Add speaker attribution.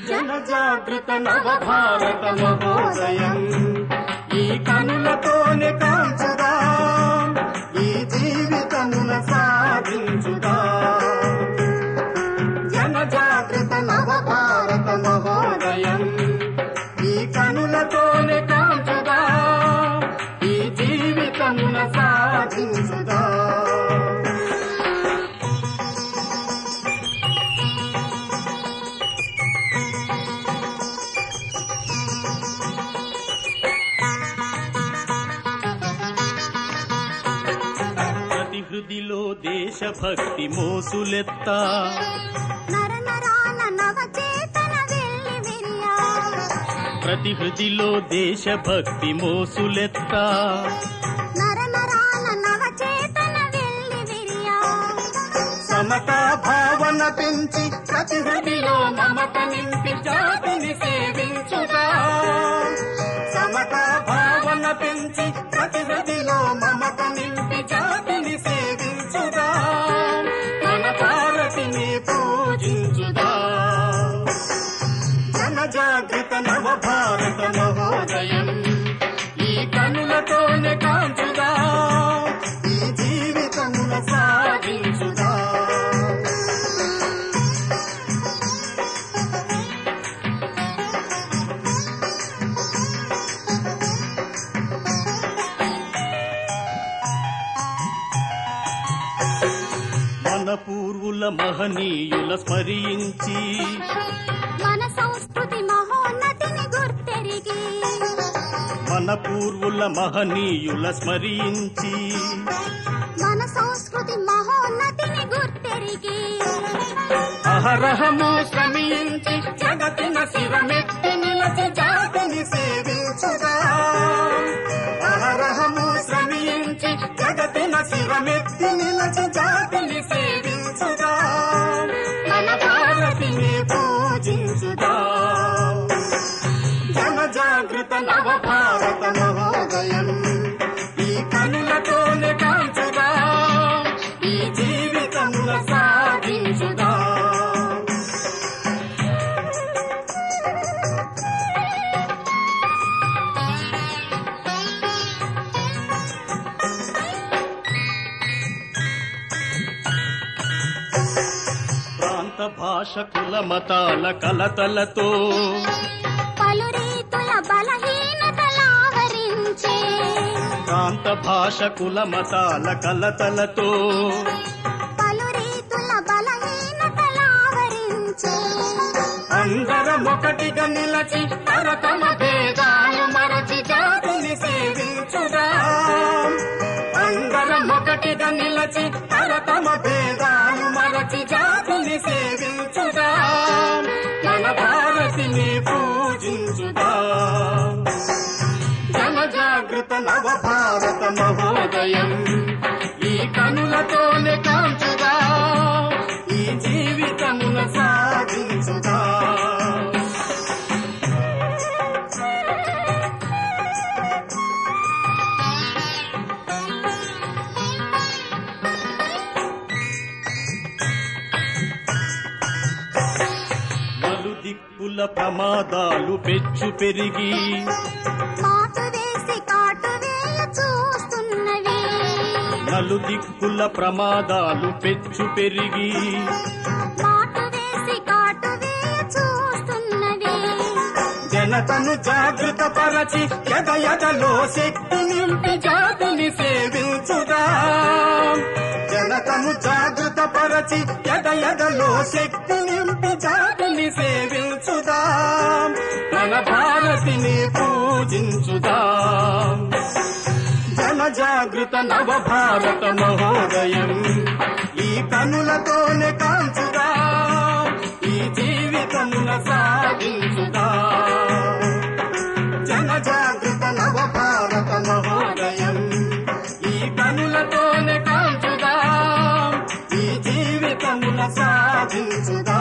Speaker 1: జనజాగృత నవభారత మహోదయం ఈ కనులతోనే కాంచుదా ఈ జీవితమున సాధించుదా జనజాగృత నవభారత మహోదయం ఈ కనులతోనే కాంచుదా ఈ జీవితమున సాధించుదా ప్రతి హృదిలో దేశభక్తి మోసులెత్తా
Speaker 2: నర నరాన నవచేతన వెల్లి విరియా
Speaker 1: ప్రతి హృదిలో దేశభక్తి మోసులెత్తా
Speaker 2: నర నరాన నవచేతన వెల్లి విరియా
Speaker 1: సమతా భావన పెంచి ప్రతి హృదిలో మమత నింపి జాతిని సేవించుగా సమతా భావన పెంచి ప్రతి హృదిలో మమత నింపి జాతిని సేవించుగా మన భారతిని పూజించుదా జనజాగృత నవ భారత మహోదయం ఈ కనులతోనే కాంచుదా ఈ జీవితమున సాధించుదా మన పూర్వుల మహనీయుల స్మరించి
Speaker 2: మన సంస్కృతి మహోన్నతిని గుర్తెరిగి
Speaker 1: మన పూర్వుల మహనీయుల స్మరించి
Speaker 2: మన సంస్కృతి మహోన్నతిని గుర్తెరిగి
Speaker 1: అహరహము శ్రమించి జగతిన శిరమెత్తి నిలచి జాతిని సేవించుగా అహరహము శ్రమించి జగతిన శిరమెత్తి నిలచి జాతిని సేవించుగా మన భారతిని పూజించుగా జనజాగృత నవ భారత మహోదయం ఈ కనులతోనే కాల్చుగా ఈ జీవితముల సాధించుగా ప్రాంత భాష కుల మతాల కలతలతో
Speaker 2: పలు రీతుల బలహీనతలావరించే
Speaker 1: ప్రాంత భాష కుల మతాల కలతలతో
Speaker 2: పలు రీతుల బలహీనతలావరించే
Speaker 1: అందరం ఒకటిగా నిలచి తరతమ భేదాలు మరచి జాతిని సేవించుదా అందరం ఒకటిగా నిలచి తరతమ భేదాలు మరచి జాతిని సేవించుదా మన భారతిని పూజించుదా జనజాగృత నవ భారత మహోదయం ఈ కనులతోనే కాంచుదా ఈ జీవితమున సాధించుదా నలు దిక్కుల ప్రమాదాలు పెచ్చు పెరిగి
Speaker 2: మాటు వేసి కాటు వేయ చూస్తున్నవి
Speaker 1: నలు దిక్కుల ప్రమాదాలు పెచ్చు పెరిగి
Speaker 2: మాటు వేసి కాటు వేయ చూస్తున్నవి
Speaker 1: జనతను జాగృత పరచి ఎద ఎదలో శక్తి నింపి జాతిని సేవించుదా జనతను జాగృత పరచి ఎద ఎదలో శక్తి నింపి జాతిని సేవించుదా మన భారతిని పూజించుదా జన జాగృత నవ భారత మహోదయం ఈ కనులతోనే కాంచుదా ఈ జీవితమున సాధించుదా జన జాగృత నవ భారత మహోదయం ఈ కనులతోనే కాంచుదా ఈ జీవితమున సాధించుదా